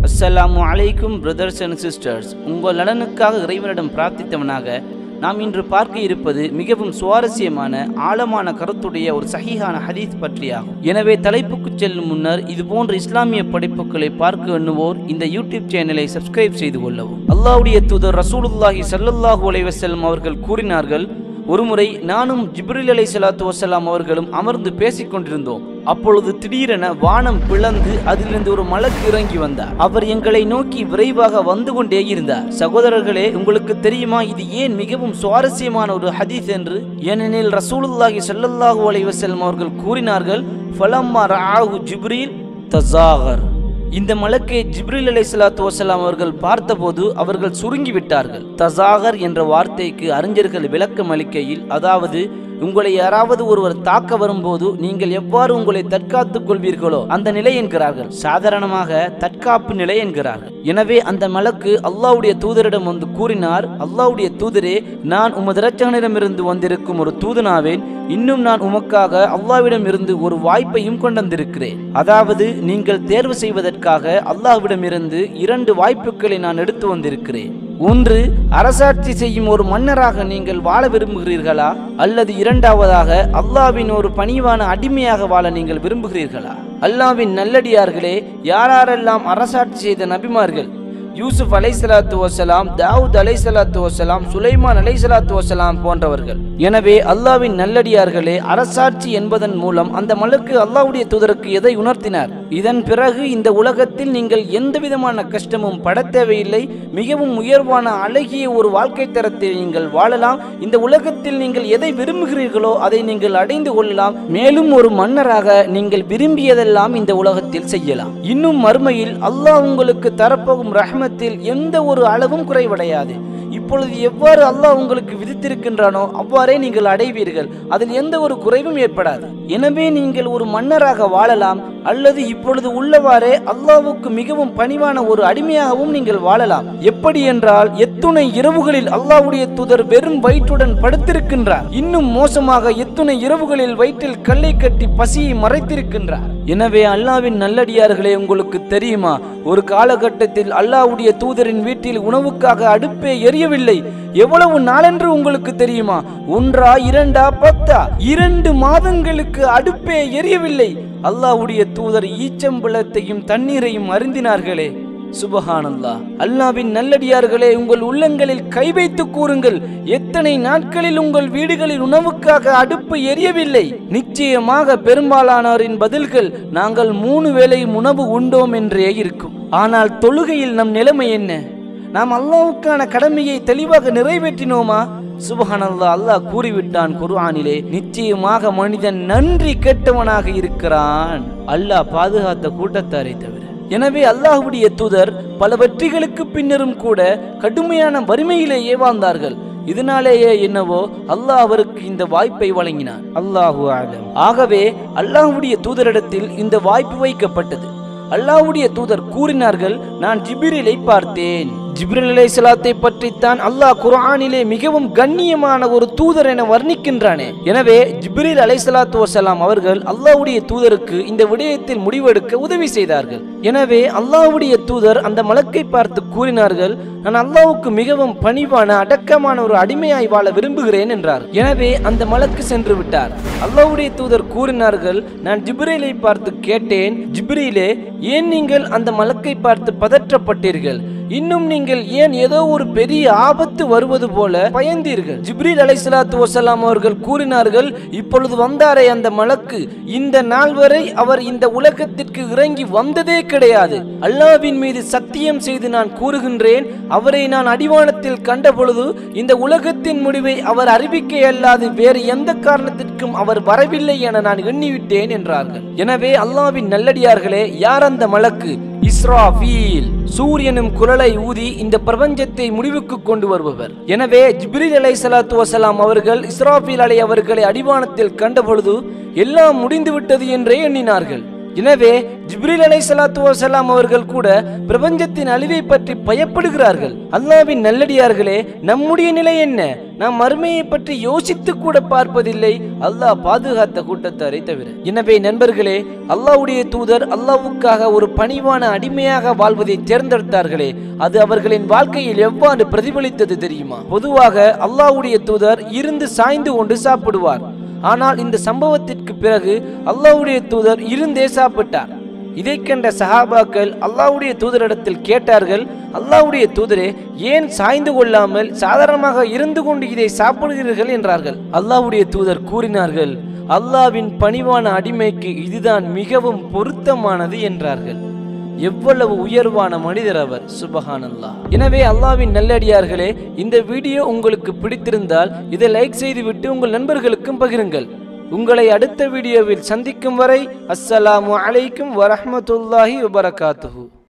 அஸ்ஸலாமு அலைக்கும் brothers and sisters உங்கள் நலனுக்காக இறைவனிடம் பிரார்த்தித்தவனாக நாம் இன்று பார்க்க இருப்பது மிகவும் சுவாரஸ்யமான ஆழமான கருத்துடைய ஒரு சஹீஹான ஹதீஸ் பற்றியாகும் எனவே தலைப்புக்கு செல்லும் முன்னர் இது போன்ற இஸ்லாமிய படைப்புகளை பார்க்க எண்ணுவோர் இந்த யூடியூப் சேனலை சப்ஸ்கிரைப் செய்து கொள்ளவும் அல்லாஹ்வுடைய தூதர் ரசூலுல்லாஹி ஸல்லல்லாஹு அலைஹி வஸல்லம் அவர்கள் கூறினார்கள் ஒருமுறை நானும் ஜிப்ரில் அலை சலாத்து வசலாம் அவர்களும் அமர்ந்து பேசிக் கொண்டிருந்தோம் அப்பொழுது திடீரென வானம் பிளந்து அதிலிருந்து ஒரு மலக்கு இறங்கி வந்தார் அவர் எங்களை நோக்கி விரைவாக வந்து கொண்டே இருந்தார் சகோதரர்களே உங்களுக்கு தெரியுமா இது ஏன் மிகவும் சுவாரஸ்யமான ஒரு ஹதீஸ் என்று ஏனெனில் ரசூலுல்லாஹி ஸல்லல்லாஹு அலைஹி வஸல்லம் அவர்கள் கூறினார்கள் ஃபலம்மா ரஆஹு ஜிப்ரீல் தஸாகர் இந்த மலக்கை ஜிப்ரில் அலை சலாத்து வசலாம் அவர்கள் பார்த்தபோது அவர்கள் சுருங்கி விட்டார்கள் தசாகர் என்ற வார்த்தைக்கு அறிஞர்கள் விளக்கம் அளிக்கையில் அதாவது உங்களை யாராவது ஒருவர் தாக்க வரும்போது நீங்கள் எவ்வாறு உங்களை தற்காத்துக் கொள்வீர்களோ அந்த நிலை என்கிறார்கள் சாதாரணமாக தற்காப்பு நிலை என்கிறார்கள் எனவே அந்த மலக்கு அல்லாவுடைய தூதரிடம் வந்து கூறினார் அல்லாவுடைய தூதரே நான் உமது இரட்சகனிடமிருந்து வந்திருக்கும் ஒரு தூதனாவேன் இன்னும் நான் உமக்காக அல்லாவிடம் இருந்து ஒரு வாய்ப்பையும் கொண்டு வந்திருக்கிறேன் அதாவது நீங்கள் தேர்வு செய்வதற்காக அல்லாஹ்விடம் இருந்து இரண்டு வாய்ப்புகளை நான் எடுத்து வந்திருக்கிறேன் ஒன்று அரசாட்சி செய்யும் ஒரு மன்னராக நீங்கள் வாழ விரும்புகிறீர்களா அல்லது இரண்டாவதாக அல்லாவின் ஒரு பணிவான அடிமையாக வாழ நீங்கள் விரும்புகிறீர்களா அல்லாவின் நல்லடியார்களே யாரெல்லாம் அரசாட்சி செய்த நபிமார்கள் யூசுப் அலைசலாத்து வசலாம் தாவூத் அலைசலாத்து வசலாம் சுலைமான் அலைசலாத்து வசலாம் போன்றவர்கள் எனவே அல்லாவின் நல்லடியார்களே அரசாட்சி என்பதன் மூலம் அந்த மலக்கு அல்லாவுடைய தூதருக்கு எதை உணர்த்தினார் இதன் பிறகு இந்த உலகத்தில் நீங்கள் எந்த விதமான கஷ்டமும் பட தேவையில்லை மிகவும் உயர்வான அழகிய ஒரு வாழ்க்கை தரத்தில் நீங்கள் வாழலாம் இந்த உலகத்தில் நீங்கள் எதை விரும்புகிறீர்களோ அதை நீங்கள் அடைந்து கொள்ளலாம் மேலும் ஒரு மன்னராக நீங்கள் விரும்பியதெல்லாம் இந்த உலகத்தில் செய்யலாம் இன்னும் மறுமையில் அல்லாஹ் உங்களுக்கு தரப்போகும் ரஹ்மத்தில் எந்த ஒரு அளவும் குறைவடையாது இப்பொழுது எவ்வாறு அல்லாஹ் உங்களுக்கு விதித்திருக்கின்றானோ அவ்வாறே நீங்கள் அடைவீர்கள் அதில் எந்த ஒரு குறைவும் ஏற்படாது எனவே நீங்கள் ஒரு மன்னராக வாழலாம் அல்லது இப்பொழுது உள்ளவாறே அல்லாஹ்வுக்கு மிகவும் பணிவான ஒரு அடிமையாகவும் நீங்கள் வாழலாம் எப்படி என்றால் எத்துணை இரவுகளில் அல்லாஹ்வுடைய தூதர் வெறும் வயிற்றுடன் படுத்திருக்கின்றார் இன்னும் மோசமாக எத்துணை இரவுகளில் வயிற்றில் கல்லை கட்டி பசியை மறைத்திருக்கின்றார் எனவே அல்லாவின் நல்லடியார்களே உங்களுக்கு தெரியுமா ஒரு காலகட்டத்தில் அல்லாஹ்வுடைய தூதரின் வீட்டில் உணவுக்காக அடுப்பே எரியவில்லை எவ்வளவு நாளென்று உங்களுக்கு தெரியுமா ஒன்றா இரண்டா பத்தா இரண்டு மாதங்களுக்கு அடுப்பே எரியவில்லை அல்லாஹ்வுடைய தூதர் ஈச்சம்பழத்தையும் தண்ணீரையும் அருந்தினார்களே சுபஹானல்லா அல்லாவின் நல்லடியார்களே உங்கள் உள்ளங்களில் கை வைத்து கூறுங்கள் எத்தனை நாட்களில் உங்கள் வீடுகளில் உணவுக்காக அடுப்பு எரியவில்லை நிச்சயமாக பெரும்பாலானோரின் பதில்கள் நாங்கள் மூணு வேளையும் உணவு உண்டோம் என்றே இருக்கும் ஆனால் தொழுகையில் நம் நிலைமை என்ன நாம் அல்லாவுக்கான கடமையை தெளிவாக நிறைவேற்றினோமா சுபஹானல்லா அல்லாஹ் கூறிவிட்டான் குர்ஆனிலே நிச்சயமாக மனிதன் நன்றி கெட்டவனாக இருக்கிறான் அல்லாஹ் பாதுகாத்த கூட்டத்தாரை தவிர எனவே அல்லாஹ்வுடைய தூதர் பல வெற்றிகளுக்கு பின்னரும் கூட கடுமையான வறுமையிலேயே வாழ்ந்தார்கள் இதனாலேயே என்னவோ அல்லாஹ் அவருக்கு இந்த வாய்ப்பை வழங்கினான் அல்லாஹு ஆலம் ஆகவே அல்லாஹ்வுடைய தூதரிடத்தில் இந்த வாய்ப்பு வைக்கப்பட்டது அல்லாஹ்வுடைய தூதர் கூறினார்கள் நான் ஜிபிரிலை பார்த்தேன் ஜிப்ரில் அலை சலாத்தை பற்றித்தான் அல்லாஹ் குர்ஆனிலே மிகவும் கண்ணியமான ஒரு தூதர் என வர்ணிக்கின்றானே எனவே ஜிப்ரில் அலை சலாத்து வசலாம் அவர்கள் அல்லாஹ்வுடைய தூதருக்கு இந்த விடயத்தில் முடிவெடுக்க உதவி செய்தார்கள் எனவே அல்லாஹ்வுடைய தூதர் அந்த மலக்கை பார்த்து கூறினார்கள் நான் அல்லாஹ்வுக்கு மிகவும் பணிவான அடக்கமான ஒரு அடிமையாய் வாழ விரும்புகிறேன் என்றார் எனவே அந்த மலக்கு சென்று விட்டார் அல்லாஹ்வுடைய தூதர் கூறினார்கள் நான் ஜிப்ரீலை பார்த்து கேட்டேன் ஜிப்ரீலே ஏன் நீங்கள் அந்த மலக்கை பார்த்து பதற்றப்பட்டீர்கள் இன்னும் நீங்கள் ஏன் ஏதோ ஒரு பெரிய ஆபத்து வருவது போல பயந்தீர்கள் ஜிப்ரீல் அலைசலாத்து வசலாம் அவர்கள் கூறினார்கள் இப்பொழுது வந்தாரே அந்த மலக்கு இந்த நாள் வரை அவர் இந்த உலகத்திற்கு இறங்கி வந்ததே கிடையாது அல்லாவின் மீது சத்தியம் செய்து நான் கூறுகின்றேன் அவரை நான் அடிவானத்தில் கண்ட பொழுது இந்த உலகத்தின் முடிவை அவர் அறிவிக்க அல்லாது வேறு எந்த காரணத்திற்கும் அவர் வரவில்லை என நான் எண்ணிவிட்டேன் என்றார்கள் எனவே அல்லாவின் நல்லடியார்களே யார் அந்த மலக்கு இஸ்ராஃபீல் சூரியனும் குரலை ஊதி இந்த பிரபஞ்சத்தை முடிவுக்கு கொண்டு வருபவர் எனவே ஜிப்ரீல் அலை சலாத்து வசலாம் அவர்கள் இஸ்ராஃபீல் அலை அவர்களை அடிவானத்தில் கண்டபொழுது எல்லாம் முடிந்துவிட்டது என்றே எண்ணினார்கள் எனவே ஜிப்ரீல் அலை சலாத்து வசலாம் அவர்கள் கூட பிரபஞ்சத்தின் அழிவை பற்றி பயப்படுகிறார்கள் அல்லாவின் நல்லடியார்களே நம்முடைய நிலை என்ன நாம் மறுமையை பற்றி யோசித்து கூட பார்ப்பதில்லை அல்லாஹ் பாதுகாத்த கூட்டத்தாரை தவிர எனவே நண்பர்களே அல்லாஹ்வுடைய தூதர் அல்லாஹ்வுக்காக ஒரு பணிவான அடிமையாக வாழ்வதை தேர்ந்தெடுத்தார்களே அது அவர்களின் வாழ்க்கையில் எவ்வாறு பிரதிபலித்தது தெரியுமா பொதுவாக அல்லாஹ்வுடைய தூதர் இருந்து சாய்ந்து கொண்டு சாப்பிடுவார் ஆனால் இந்த சம்பவத்திற்கு பிறகு அல்லாஹ்வுடைய தூதர் இருந்தே சாப்பிட்டார் இதை கண்ட சஹாபாக்கள் அல்லாஹ்வுடைய தூதரிடத்தில் கேட்டார்கள் அல்லாஹ்வுடைய தூதரே ஏன் சாய்ந்து கொள்ளாமல் சாதாரணமாக இருந்து கொண்டு இதை சாப்பிடுகிறீர்கள் என்றார்கள் அல்லாஹ்வுடைய தூதர் கூறினார்கள் அல்லாஹ்வின் பணிவான அடிமைக்கு இதுதான் மிகவும் பொருத்தமானது என்றார்கள் எவ்வளவு உயர்வான மனிதர் அவர் சுபஹானல்லாஹ் எனவே அல்லாஹ்வின் நல்லடியார்களே இந்த வீடியோ உங்களுக்கு பிடித்திருந்தால் இதை லைக் செய்துவிட்டு உங்கள் நண்பர்களுக்கும் பகிருங்கள் உங்களை அடுத்த வீடியோவில் சந்திக்கும் வரை அஸ்ஸலாமு அலைக்கும் வரஹ்மத்துல்லாஹி வபரகாத்துஹு